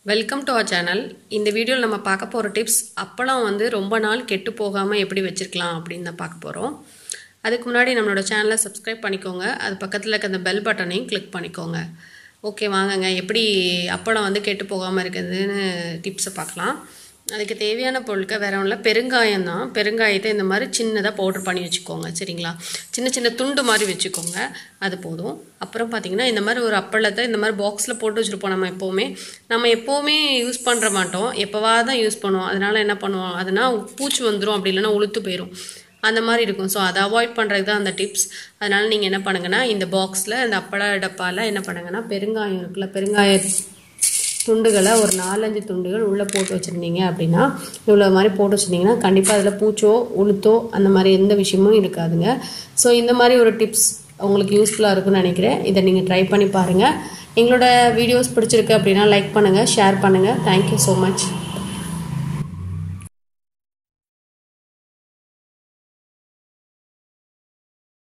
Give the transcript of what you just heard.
welcome to our channel இந்த வீடியோவில் நம்ம பார்க்க போகிற டிப்ஸ் அப்பளம் வந்து ரொம்ப நாள் கெட்டு போகாமல் எப்படி வச்சுருக்கலாம் அப்படின்னு தான் பார்க்க போகிறோம் அதுக்கு முன்னாடி நம்மளோட சேனலை சப்ஸ்கிரைப் பண்ணிக்கோங்க அது பக்கத்தில் இருக்க அந்த பெல் பட்டனையும் கிளிக் பண்ணிக்கோங்க ஓகே வாங்கங்க எப்படி அப்பளம் வந்து கெட்டு போகாமல் இருக்குதுன்னு டிப்ஸை பார்க்கலாம் அதுக்கு தேவையான பொருட்கள் வேற ஒன்றும் பெருங்காயம் தான் பெருங்காயத்தை இந்த மாதிரி சின்னதாக பவுடர் பண்ணி வச்சுக்கோங்க சரிங்களா சின்ன சின்ன துண்டு மாதிரி வச்சுக்கோங்க அது போதும் அப்புறம் பார்த்தீங்கன்னா இந்த மாதிரி ஒரு அப்பளத்தை இந்த மாதிரி பாக்ஸில் போட்டு வச்சுருப்போம் நம்ம எப்போவுமே நம்ம எப்போவுமே யூஸ் பண்ணுற மாட்டோம் எப்போவா தான் யூஸ் பண்ணுவோம் அதனால் என்ன பண்ணுவோம் அதனால் பூச்சி வந்துடும் அப்படி இல்லைன்னா உளுத்து போயிடும் அந்த மாதிரி இருக்கும் ஸோ அதை அவாய்ட் பண்ணுறது தான் அந்த டிப்ஸ் அதனால் நீங்கள் என்ன பண்ணுங்கன்னா இந்த பாக்ஸில் இந்த அப்பள டப்பாவில் என்ன பண்ணுங்கன்னா பெருங்காயம் இருக்குல்ல பெருங்காய துண்டுகளை ஒரு நாலஞ்சு துண்டுகள் உள்ளே போட்டு வச்சுருந்தீங்க அப்படின்னா இவ்வளோ மாதிரி போட்டு வச்சுருந்தீங்கன்னா கண்டிப்பாக அதில் பூச்சோ உளுத்தோ அந்த மாதிரி எந்த விஷயமும் இருக்காதுங்க ஸோ இந்த மாதிரி ஒரு டிப்ஸ் உங்களுக்கு யூஸ்ஃபுல்லாக இருக்கும்னு நினைக்கிறேன் இதை நீங்கள் ட்ரை பண்ணி பாருங்கள் எங்களோட வீடியோஸ் பிடிச்சிருக்கு அப்படின்னா லைக் பண்ணுங்கள் ஷேர் பண்ணுங்கள் தேங்க்யூ ஸோ மச்